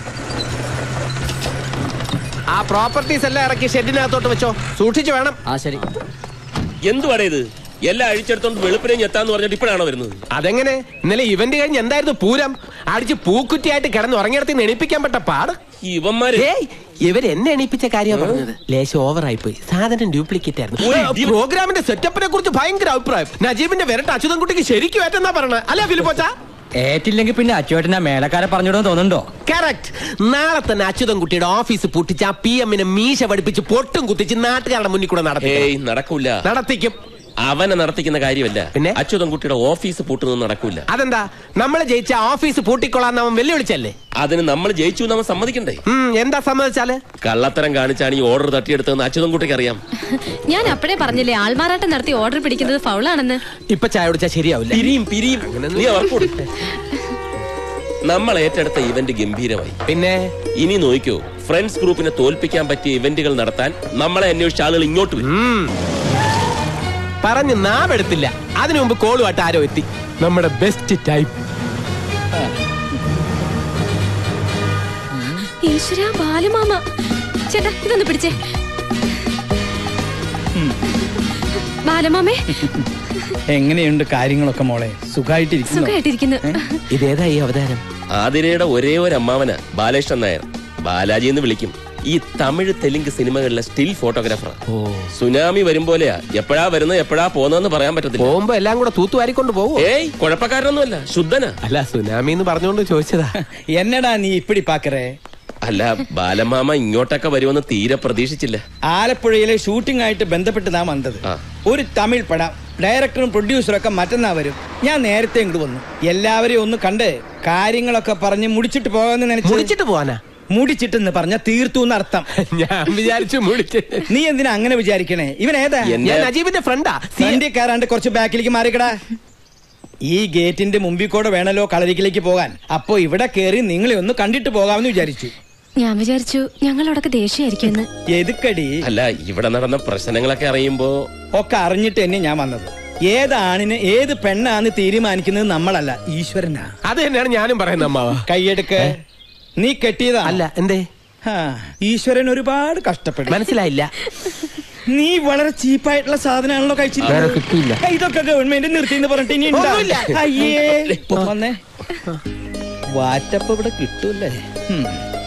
ആ പ്രോപ്പർട്ടീസ് എല്ലാം ഇറക്കി ഷെഡിനകത്തോട്ട് വെച്ചോ സൂക്ഷിച്ചു വേണം ആ ശരി എന്തുവാടേ ഇത് എല്ലാം അഴിച്ചെടുത്തോണ്ട് വെളുപ്പിനെ ഞെത്താന്ന് പറഞ്ഞിട്ട് ഇപ്പോഴാണോ വരുന്നത് അതെങ്ങനെ ഇന്നലെ ഇവന്റ് കഴിഞ്ഞ് എന്തായിരുന്നു പൂരം അടിച്ച് പൂക്കുറ്റിയായിട്ട് കിടന്ന് ഉറങ്ങിയിടത്ത് എണിപ്പിക്കാൻ പറ്റ പാട് ഇവന്മാര് ഏയ് ഇവർ എന്നെ എണീപ്പിച്ച കാര്യമാണ് പറഞ്ഞത് ലേശം ഓവറായി പോയി സാധനം ഡ്യൂപ്ലിക്കേറ്റ് ഒരു ആയിരുന്നു ഇടി- പ്രോഗ്രാമിന്റെ സെറ്റപ്പിനെ കുറിച്ച് ഭയങ്കര അഭിപ്രായം നജീബിന്റെ വിരട്ട് അച്യുതൻകുട്ടിക്ക് ശരിക്കും ഏറ്റെന്നാ പറയണത് അല്ലേ ഫിലിപ്പോച്ച ഏറ്റില്ലെങ്കിൽ പിന്നെ അച്ചുവേട്ടനാ മേലക്കാരെ പറഞ്ഞിടുമെന്ന് തോന്നുന്നുണ്ടോ കറക്റ്റ് നാളെ തന്നെ അച്യുതൻകുട്ടിയുടെ ഓഫീസ് പൊട്ടിച്ച് ആ പി എമ്മിനെ മീശ പഠിപ്പിച്ച് പൊട്ടും കുത്തിച്ച് നാട്ടുകാരുടെ മുന്നിൽ കൂടെ നടത്തി ഏയ് നടക്കൂല നടത്തിക്കും അവനെ നടത്തിക്കുന്ന കാര്യമല്ല പിന്നെ? അച്യുതൻകുട്ടിയുടെ ഓഫീസ് പൂട്ടുന്നത് നടക്കൂല അതെന്താ നമ്മൾ ജയിച്ച ഓഫീസ് പൂട്ടിക്കൊള്ളാന്ന് അവൻ വെല്ലുവിളിച്ചല്ലേ അതിന് നമ്മൾ ജയിച്ചു എന്ന് അവൻ സമ്മതിക്കണ്ടേ ഉം, എന്താ സമ്മതിച്ചാല് കള്ളത്തരം കാണിച്ചാണ് ഈ ഓർഡർ തട്ടിയെടുത്തതെന്ന് അച്യുതൻകുട്ടിക്ക് അറിയാം ഞാൻ അപ്പഴേ പറഞ്ഞില്ലേ ആൾമാറാട്ടം നടത്തി ഓർഡർ പിടിക്കുന്നത് ഫൗളാണെന്ന് ഇപ്പൊ ചായ കുടിച്ചാൽ ശരിയാവില്ല പിരിയും പിരിയും നീ അവർക്ക് കൊടു. നമ്മൾ ഏറ്റെടുത്ത ഇവന്റ് ഗംഭീരമായി പിന്നെ ഇനി നോക്കിക്കോ ഫ്രണ്ട്സ് ഗ്രൂപ്പിനെ തോൽപ്പിക്കാൻ പറ്റിയ ഇവന്റുകൾ നടത്താൻ നമ്മളെ അന്വേഷിച്ച ആളുകൾ ഇങ്ങോട്ട് വരും ഉം. പറഞ്ഞ് നാവെടുത്തില്ല അതിനു മുമ്പ് കോളുമായിട്ട് ആരോ എത്തി നമ്മുടെ ബെസ്റ്റ് ടൈപ്പ് ഈശ്വര ബാലുമാമ ചേട്ടാ ഇതൊന്ന് പിടിച്ചേ ബാലമാമേ എങ്ങനെയുണ്ട് കാര്യങ്ങളൊക്കെ മോളെ സുഖമായിട്ടിരിക്കുന്നു സുഖമായിട്ടിരിക്കുന്നു ഇതേതാ ഈ അവതാരം ആതിരയുടെ ഒരേ ഒരു അമ്മാവന ബാലകൃഷ്ണൻ നായർ ബാലാജി എന്ന് വിളിക്കും ഈ തമിഴ് തെലുങ്ക് സിനിമകളിലെ സ്റ്റിൽ ഫോട്ടോഗ്രാഫർ സുനാമി വരും പോലെയാ എപ്പോഴാ വരുന്നത് എപ്പോഴാ പോകുന്നതെന്ന് പറയാൻ പറ്റത്തില്ല പോകുമ്പോ എല്ലാം കൂടെ തൂത്തുവാരിക്കൊണ്ട് പോവോ ഏയ് കുഴപ്പക്കാരനൊന്നുമല്ല ശുദ്ധനാ അല്ല സുനാമി എന്ന് പറഞ്ഞുകൊണ്ട് ചോദിച്ചതാ എന്നടാ നീ ഇപ്പിടി പാക്കറേ അല്ല ബാലമാമ ഇങ്ങോട്ടൊക്കെ വരുമെന്ന് തീരെ പ്രതീക്ഷിച്ചില്ല ആലപ്പുഴയിലെ ഷൂട്ടിംഗ് ആയിട്ട് ബന്ധപ്പെട്ട് നാം വന്നത് ആ. ഒരു തമിഴ് പടം ഡയറക്ടറും പ്രൊഡ്യൂസറും ഒക്കെ മറ്റന്നാ വരും ഞാൻ നേരത്തെ ഇങ്ങോട്ട് വന്നു എല്ലാവരെയും ഒന്ന് കണ്ട് കാര്യങ്ങളൊക്കെ പറഞ്ഞ് മുടിച്ചിട്ട് പോകാന്ന് നനച്ചു മുടിച്ചിട്ട് പോവാനാ മുടിച്ചിട്ടെന്ന് പറഞ്ഞ തീർത്തു എന്ന് അർത്ഥം ഞാൻ വിചാരിച്ചു മുടിച്ച് നീ എന്തിനാ അങ്ങനെ വിചാരിക്കണേ ഇവൻ ഏതാ എന്നെ- ഞാൻ നജീബിന്റെ ഫ്രണ്ടാ വണ്ടി കയറാണ്ട് കുറച്ച് ബാക്കിലേക്ക് മാറിക്കടാ ഈ ഗേറ്റിന്റെ മുമ്പിൽ കൂടെ വേണല്ലോ കളരിക്കിലേക്ക് പോകാൻ അപ്പോ ഇവിടെ കയറി നിങ്ങളെ ഒന്ന് കണ്ടിട്ട് പോകാമെന്ന് വിചാരിച്ചു ഞാൻ വിചാരിച്ചു ഞങ്ങളോടൊക്കെ ദേഷ്യമായിരിക്കും എന്ന് എതുക്കടി അല്ല ഇവിടെ നടന്ന പ്രശ്നങ്ങളൊക്കെ അറിയുമ്പോ ഒക്കെ അറിഞ്ഞിട്ട് തന്നെ ഞാൻ വന്നത് ഏത് ആണിന് ഏത് പെണ്ണാന്ന് തീരുമാനിക്കുന്നത് നമ്മളല്ല ഈശ്വരനാ അത് തന്നെയാണ് ഞാനും പറയുന്നത് അമ്മാവ കൈയെടുക്ക് നീ കെട്ടിയതാ അല്ല എന്തേ ഈശ്വരൻ ഒരുപാട് കഷ്ടപ്പെടും മനസ്സിലായില്ല നീ വളരെ ചീപ്പായിട്ടുള്ള സാധനമാണല്ലോ വേറെ കഴിച്ചിട്ട് കിട്ടിയില്ല ഇതൊക്കെ ഗവൺമെന്റ് നിർത്തിന്ന് പറഞ്ഞിട്ട് ഇനി ഉണ്ടാ? ഒന്നുമില്ല. അയ്യേ ഇപ്പൊ വന്നേ വാറ്റപ്പ് ഇവിടെ കിട്ടൂല്ലേ ഉം.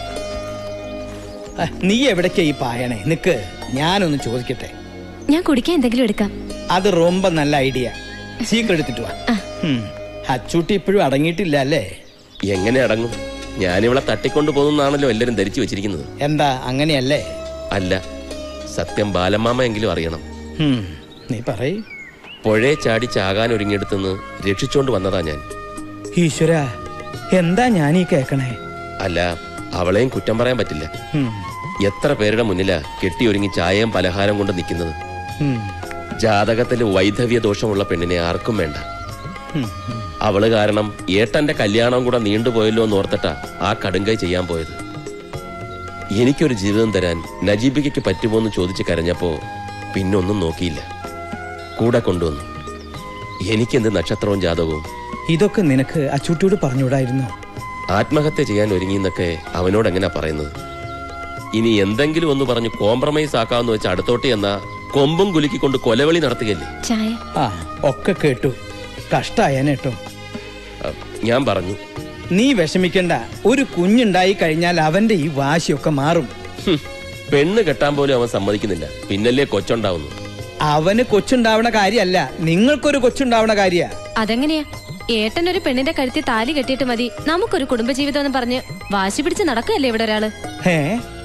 ആ, നീ എവിടേക്കാ ഈ പായണേ നിക്ക് ഞാനൊന്ന് ചോദിക്കട്ടെ ഞാൻ കുടിക്കാൻ എന്തെങ്കിലും എടുക്കാം അത് ரொம்ப നല്ല ഐഡിയ സീക്രട്ട് എടുത്തിട്ട് വാ ഉം. അച്ചൂട്ടി ഇപ്പോഴും അടങ്ങിയിട്ടില്ല അല്ലേ എങ്ങനെ അടങ്ങും ഞാനിവളെ തട്ടിക്കൊണ്ടു പോകുന്നാണല്ലോ എല്ലാരും ധരിച്ചു വെച്ചിരിക്കുന്നത് എന്താ അങ്ങനെയല്ലേ അല്ല സത്യം ബാലമാമ എങ്കിലും അറിയണം ഉം. നീ പറയ് പുഴയെ ചാടി ചാകാൻ ഒരുങ്ങിയെടുത്തുനിന്ന് രക്ഷിച്ചോണ്ട് വന്നതാ ഞാൻ ഈശ്വര എന്താ ഞാൻ ഈ കേക്കണേ അല്ല അവളെയും കുറ്റം പറയാൻ പറ്റില്ല ഉം. എത്ര പേരുടെ മുന്നിലാ കെട്ടി ഒരുങ്ങി ചായയും പലഹാരം കൊണ്ട് നിൽക്കുന്നത് ഉം. ജാതകത്തിൽ വൈധവ്യ ദോഷമുള്ള പെണ്ണിനെ ആർക്കും വേണ്ട ഉം. ഉം. അവള് കാരണം ഏട്ടന്റെ കല്യാണം കൂടെ നീണ്ടുപോയല്ലോ എന്ന് ഓർത്തിട്ടാ ആ കടുങ്കൈ ചെയ്യാൻ പോയത് എനിക്കൊരു ജീവിതം തരാൻ നജീബിക്കയ്ക്ക് പറ്റുമോ എന്ന് ചോദിച്ച് കരഞ്ഞപ്പോ പിന്നൊന്നും നോക്കിയില്ല കൂടെ കൊണ്ടുവന്നു എനിക്കെന്ത് നക്ഷത്രവും ജാതകവും ഇതൊക്കെ നിനക്ക് അച്ചൂട്ടിയോട് പറഞ്ഞുകൂടായിരുന്നു ആത്മഹത്യ ചെയ്യാൻ ഒരുങ്ങിന്നൊക്കെ അവനോട് എങ്ങനെയാ പറയുന്നത് ഇനി എന്തെങ്കിലും ഒന്ന് പറഞ്ഞ് കോംപ്രമൈസ് ആക്കാമെന്ന് വെച്ച് അടുത്തോട്ട് എന്നാ കൊമ്പും കുലുക്കിക്കൊണ്ട് കൊലവിളി നടത്തുകയല്ലേ ചായ ആ ഒക്കെ കേട്ടു കഷ്ടായനേട്ടോ അഹ് ഞാൻ പറഞ്ഞു നീ വിഷമിക്കണ്ട ഒരു കുഞ്ഞുണ്ടായി കഴിഞ്ഞാൽ അവന്റെ ഈ വാശിയൊക്കെ മാറും ഹും, പെണ്ണ് കെട്ടാൻ പോലും അവൻ സമ്മതിക്കുന്നില്ല പിന്നല്ലേ കൊച്ചുണ്ടാവുന്നു അവന് കൊച്ചുണ്ടാവണ കാര്യല്ല നിങ്ങൾക്കൊരു കൊച്ചുണ്ടാവണ കാര്യ അതെങ്ങനെയാ ഏട്ടൻ ഒരു പെണ്ണിന്റെ കഴുത്തിൽ താലി കെട്ടിയിട്ട് മതി നമുക്കൊരു കുടുംബജീവിതം എന്ന് പറഞ്ഞ് വാശി പിടിച്ച് നടക്കുകയല്ലേ ഇവിടെ ഒരാള് ഏ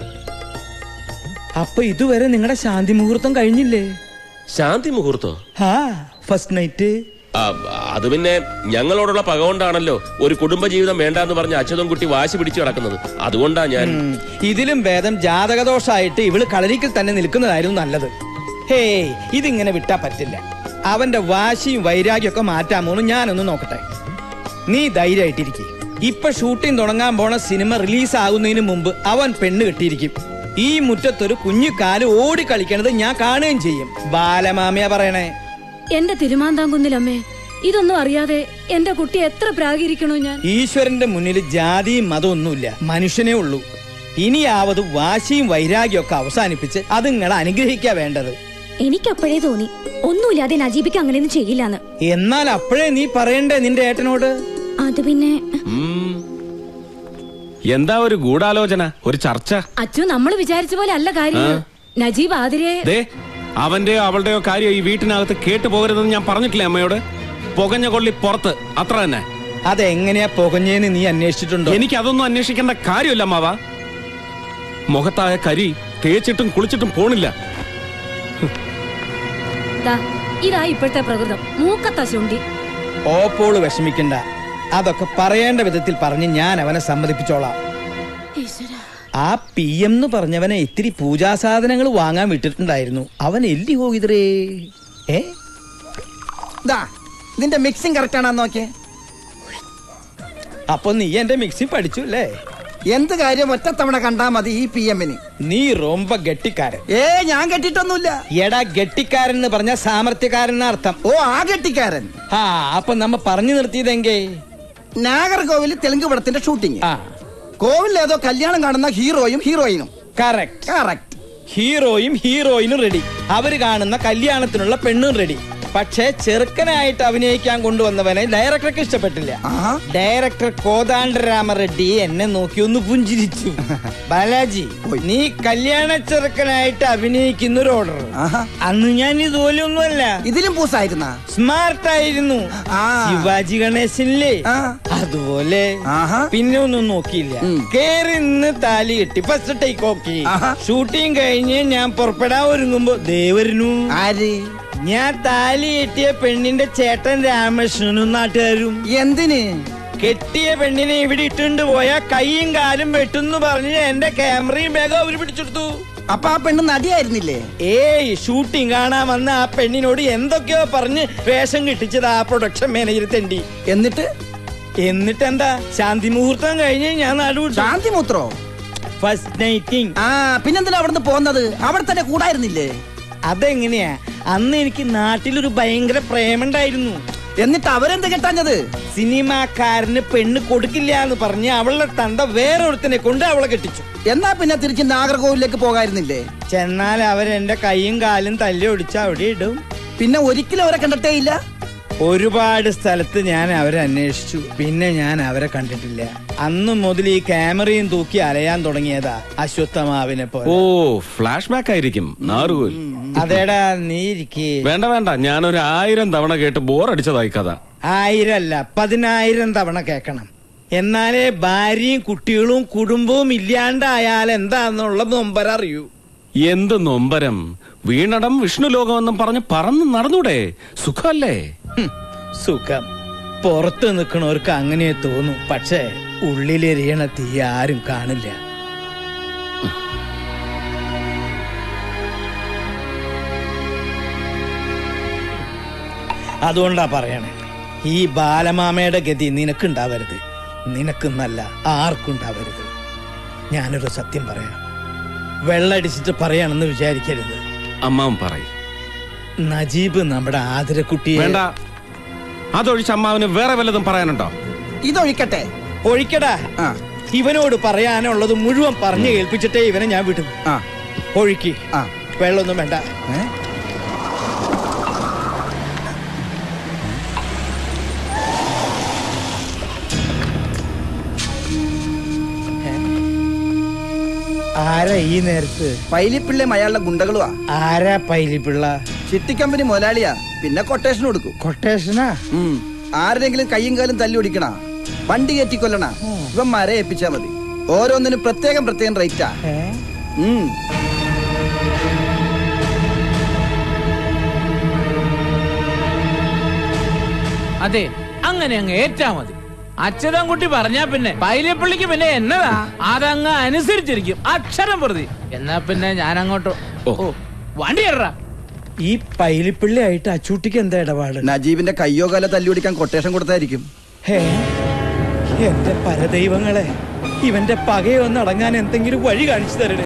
അപ്പൊ ഇതുവരെ നിങ്ങളുടെ ശാന്തി മുഹൂർത്തം കഴിഞ്ഞില്ലേ ശാന്തി മുഹൂർത്തോ ആ ഫസ്റ്റ് നൈറ്റ് ആ, അത് പിന്നെ ഞങ്ങളോടുള്ള പക കൊണ്ടാണല്ലോ ഒരു കുടുംബജീവിതം വേണ്ടാന്ന് പറഞ്ഞ് അച്യുതൻകുട്ടി വാശി പിടിച്ചു കിടക്കുന്നത് അതുകൊണ്ടാ ഞാൻ ഇതിലും ഭേദം ജാതകദോഷായിട്ട് ഇവള് കളരിക്കൽ തന്നെ നിൽക്കുന്നതായിരുന്നു നല്ലത് ഹേയ് ഇതിങ്ങനെ വിട്ടാ പറ്റില്ല അവന്റെ വാശിയും വൈരാഗ്യം ഒക്കെ മാറ്റാമോന്ന് ഞാനൊന്ന് നോക്കട്ടെ നീ ധൈര്യമായിട്ടിരിക്കും ഇപ്പൊ ഷൂട്ടിംഗ് തുടങ്ങാൻ പോണ സിനിമ റിലീസ് ആകുന്നതിന് മുമ്പ് അവൻ പെണ്ണ് കെട്ടിയിരിക്കും ഈ മുറ്റത്തൊരു കുഞ്ഞു കാല് ഓടി കളിക്കണത് ഞാൻ കാണുകയും ചെയ്യും ബാലമാമയാ പറയണേ എന്റെ തിരുമാന്താംകുന്നിലമ്മേ ഇതൊന്നും അറിയാതെ എന്റെ കുട്ടി എത്ര പ്രാഗിരിക്കണോ ഞാൻ ഈശ്വരന്റെ മുന്നിൽ ജാതിയും മതമൊന്നുമില്ല മനുഷ്യനേ ഉള്ളൂ ഇനിയാവത് വാശിയും വൈരാഗ്യം ഒക്കെ അവസാനിപ്പിച്ച് അത് നിങ്ങളെ അനുഗ്രഹിക്കാ വേണ്ടത് എനിക്കപ്പോഴേ തോന്നി ഒന്നുമില്ലാതെ നജീബിക്ക് അങ്ങനെയൊന്നും ചെയ്യില്ലാന്ന് എന്നാൽ അപ്പോഴേ നീ പറയണ്ടേ നിന്റെ ഏട്ടനോട് അത് പിന്നെ ഉം. എന്താ ഒരു ഗൂഢാലോചന ഒരു ചർച്ച അച്ഛൻ നമ്മൾ വിചാരിച്ച പോലെ അല്ല കാര്യം നജീബ് ആതിരെ ദേ അവന്റെയോ അവളുടെയോ കാര്യം ഈ വീട്ടിനകത്ത് കേട്ടു പോകരുതെന്ന് ഞാൻ പറഞ്ഞിട്ടില്ലേ അമ്മയോട് പുകഞ്ഞ കൊള്ളി പുറത്ത് അത്ര തന്നെ അതെങ്ങനെയാ പുകഞ്ഞേന്ന് നീ അന്വേഷിച്ചിട്ടുണ്ടോ എനിക്ക് അതൊന്നും അന്വേഷിക്കേണ്ട കാര്യമില്ല അമ്മാവ മുഖത്തായ കരി തേച്ചിട്ടും കുളിച്ചിട്ടും പോണില്ല ദാ, ഇതാ ഇപ്പോഴത്തെ പ്രകൃതം മൂക്കത്ത ശുണ്ടി ഓപ്പോള് വിഷമിക്കണ്ട അതൊക്കെ പറയേണ്ട വിധത്തിൽ പറഞ്ഞ് ഞാൻ അവനെ സമ്മതിപ്പിച്ചോളാം ആ പി എം എന്ന് പറഞ്ഞവനെ ഇത്തിരി പൂജാസാധനങ്ങൾ വാങ്ങാൻ വിട്ടിട്ടുണ്ടായിരുന്നു അവൻ എല്ലി പോകിതറേ ഏ ദാ നിന്റെ മിക്സിംഗ് കറക്റ്റ് ആണോ നോക്കിയേ അപ്പൊ നീ എന്റെ മിക്സി പഠിച്ചു അല്ലേ എന്ത് കാര്യം ഒറ്റത്തവണ കണ്ടാ മതി ഈ പി എമ്മിന് നീ റൊമ്പ ഗട്ടിക്കാരൻ ഏ ഞാൻ കെട്ടിട്ടൊന്നുമില്ല എടാ ഗട്ടിക്കാരൻ എന്ന് പറഞ്ഞ സാമർത്ഥ്യക്കാരൻ എന്ന അർത്ഥം ഓ ആ കെട്ടിക്കാരൻ ആ അപ്പൊ നമ്മ പറഞ്ഞു നിർത്തിയതെങ്കേ നാഗർകോവിൽ തെലുങ്ക് പടത്തിന്റെ ഷൂട്ടിംഗ് ആ കോവിലിൽ ഏതോ കല്യാണം കാണുന്ന ഹീറോയും ഹീറോയിനും കറക്റ്റ് കറക്റ്റ് ഹീറോയും ഹീറോയിനും റെഡി അവര് കാണുന്ന കല്യാണത്തിനുള്ള പെണ്ണും റെഡി പക്ഷേ ചെറുക്കനായിട്ട് അഭിനയിക്കാൻ കൊണ്ടുവന്നവനെ ഡയറക്ടർക്ക് ഇഷ്ടപ്പെട്ടില്ല ആഹാ. ഡയറക്ടർ കോദാണ്ഡരാമ റെഡ്ഡി എന്നെ നോക്കി ഒന്ന് പുഞ്ചിരിച്ചു ബാലാജി നീ കല്യാണ ചെറുക്കനായിട്ട് അഭിനയിക്കുന്ന ഒരു ഓർഡർ ആഹാ. അന്ന് ഞാൻ ഇതുപോലെയൊന്നുമല്ല ഇതിലും പൂസായിരുന്ന സ്മാർട്ട് ആയിരുന്നു ആ. ശിവാജി ഗണേശനില്ലേ ആ. അതുപോലെ ആഹാ. പിന്നെ ഒന്നും നോക്കിയില്ല ഉം. കേറി നിന്ന് താലി കെട്ടി ഫസ്റ്റ് ടേക്ക് ഓക്കെ ആഹാ. ഷൂട്ടിംഗ് കഴിഞ്ഞ് ഞാൻ പുറപ്പെടാൻ ഒരുങ്ങുമ്പോ ദേവരനു ആര് ഞാൻ താലി കെട്ടിയ പെണ്ണിന്റെ ചേട്ടൻ രാമകൃഷ്ണനും നാട്ടുകാരും എന്തിന് കെട്ടിയ പെണ്ണിനെ ഇവിടെ ഇട്ടുകൊണ്ട് പോയ കൈയും കാലും വെട്ടുന്നു പറഞ്ഞ് എന്റെ ക്യാമറയും വേഗം അവര് പിടിച്ചെടുത്തു അപ്പൊ ആ പെണ്ണ് നടിയായിരുന്നില്ലേ ഏയ് ഷൂട്ടിംഗ് കാണാൻ വന്ന ആ പെണ്ണിനോട് എന്തൊക്കെയോ പറഞ്ഞ് വേഷം കിട്ടിച്ചത് ആ പ്രൊഡക്ഷൻ മാനേജർ തെണ്ടി എന്നിട്ട് എന്നിട്ട് എന്താ ശാന്തി മുഹൂർത്തം കഴിഞ്ഞ് ഞാൻ നടുവിട്ടു ശാന്തി മൂത്രോ ഫസ്റ്റ് നൈറ്റിംഗ് ആ പിന്നെന്തിനാ അവിടുന്ന് പോന്നത് അവിടെ തന്നെ കൂടായിരുന്നില്ലേ അതെങ്ങനെയാ അന്ന് എനിക്ക് നാട്ടിലൊരു ഭയങ്കര പ്രേമുണ്ടായിരുന്നു എന്നിട്ട് അവരെന്ത് കെട്ടാഞ്ഞത് സിനിമാക്കാരന് പെണ്ണ് കൊടുക്കില്ല എന്ന് പറഞ്ഞ് അവളുടെ തന്ത വേറൊരുത്തനെ കൊണ്ട് അവളെ കെട്ടിച്ചു എന്നാ പിന്നെ തിരിച്ച് നാഗർകോവിലേക്ക് പോകായിരുന്നില്ലേ ചെന്നാൽ അവരെന്റെ കൈയും കാലും തല്ലി ഒടിച്ച് അവിടെ ഇടും പിന്നെ ഒരിക്കലും അവരെ കണ്ടിട്ടേ ഇല്ല ഒരുപാട് സ്ഥലത്ത് ഞാൻ അവരെ അന്വേഷിച്ചു പിന്നെ ഞാൻ അവരെ കണ്ടിട്ടില്ല അന്ന് മുതൽ ഈ ക്യാമറയും തൂക്കി അലയാൻ തുടങ്ങിയതാ അശ്വത്ഥമാവിനെ ഓ പോലെ ഫ്ലാഷ് ബാക്ക് ആയിരിക്കും നാറുകോൽ അതേടാ നീ ഇരിക്കേ വേണ്ട വേണ്ട ഞാനൊരു ആയിരം തവണ കേട്ട് ബോറടിച്ചതായി കഥ ആയിരല്ല പതിനായിരം തവണ കേൾക്കണം എന്നാലേ ഭാര്യയും കുട്ടികളും കുടുംബവും ഇല്ലാണ്ടായാൽ എന്താന്നുള്ള നൊമ്പര അറിയൂ എന്ത് നൊമ്പരം വീണടം വിഷ്ണു ലോകമെന്നും പറഞ്ഞ് പറന്ന് നടന്നൂടെ സുഖമല്ലേ ഹും, സുഖം പുറത്ത് നിൽക്കണവർക്ക് അങ്ങനെ തോന്നും പക്ഷേ ഉള്ളിലെരിയണ തീ ആരും കാണില്ല അതുകൊണ്ടാ പറയണേ ഈ ബാലമാമയുടെ ഗതി നിനക്കുണ്ടാവരുത് നിനക്കെന്നല്ല ആർക്കുണ്ടാവരുത് ഞാനൊരു സത്യം പറയാം വെള്ളടിച്ചിട്ട് പറയാണെന്ന് വിചാരിക്കരുത് അമ്മാവൻ പറയും നജീബ് നമ്മുടെ ആതിരക്കുട്ടിയെ വേണ്ട അതൊഴിച്ച് അമ്മാവന് വേറെ വല്ലതും പറയാനുണ്ടോ ഇതൊഴിക്കട്ടെ ഒഴിക്കടാ ആ ഇവനോട് പറയാനുള്ളത് മുഴുവൻ പറഞ്ഞു കേൾപ്പിച്ചിട്ടേ ഇവനെ ഞാൻ വിടും ആ ഒഴുക്കി ആ വെള്ളമൊന്നും വേണ്ട ഏ? ആരാ ഈ നേരത്ത് പൈലിപ്പിള്ളയും അയാളുടെ ഗുണ്ടകളുമാ ആരാ പൈലിപ്പിള്ള ചിട്ടിക്കമ്പനി മുതലാളിയാ പിന്നെ കൊട്ടേഷൻ കൊടുക്കും കൊട്ടേഷനാ ഉം. ആരുടെങ്കിലും കയ്യും കാലും തല്ലി ഒടിക്കണ വണ്ടി കയറ്റി കൊല്ലണ ഇവന്മാരെ ഏൽപ്പിച്ചാ മതി ഓരോന്നിനും പ്രത്യേകം പ്രത്യേകം റേറ്റാ ഉം. അതെ അങ്ങനെ അങ്ങ് ഏറ്റാ മതി അച്യുതൻകുട്ടി പറഞ്ഞാ പിന്നെ പൈലിപ്പള്ളിക്ക് പിന്നെ എന്നതാ അതങ്ങ് അനുസരിച്ചിരിക്കും അക്ഷരം പ്രതി എന്നാ പിന്നെ ഞാൻ അങ്ങോട്ട് ഓ വണ്ടി ഇടറാ ഈ പൈലിപ്പിള്ളയായിട്ട് അച്ചൂട്ടിക്ക് എന്താ ഇടപാട് നജീബിന്റെ കയ്യോ കാലോ തല്ലി ഒടിക്കാൻ കൊട്ടേഷൻ കൊടുത്തായിരിക്കും ഹേ എന്റെ പരദൈവങ്ങളെ ഇവന്റെ പകയൊന്ന് അടങ്ങാൻ എന്തെങ്കിലും വഴി കാണിച്ചു തരണേ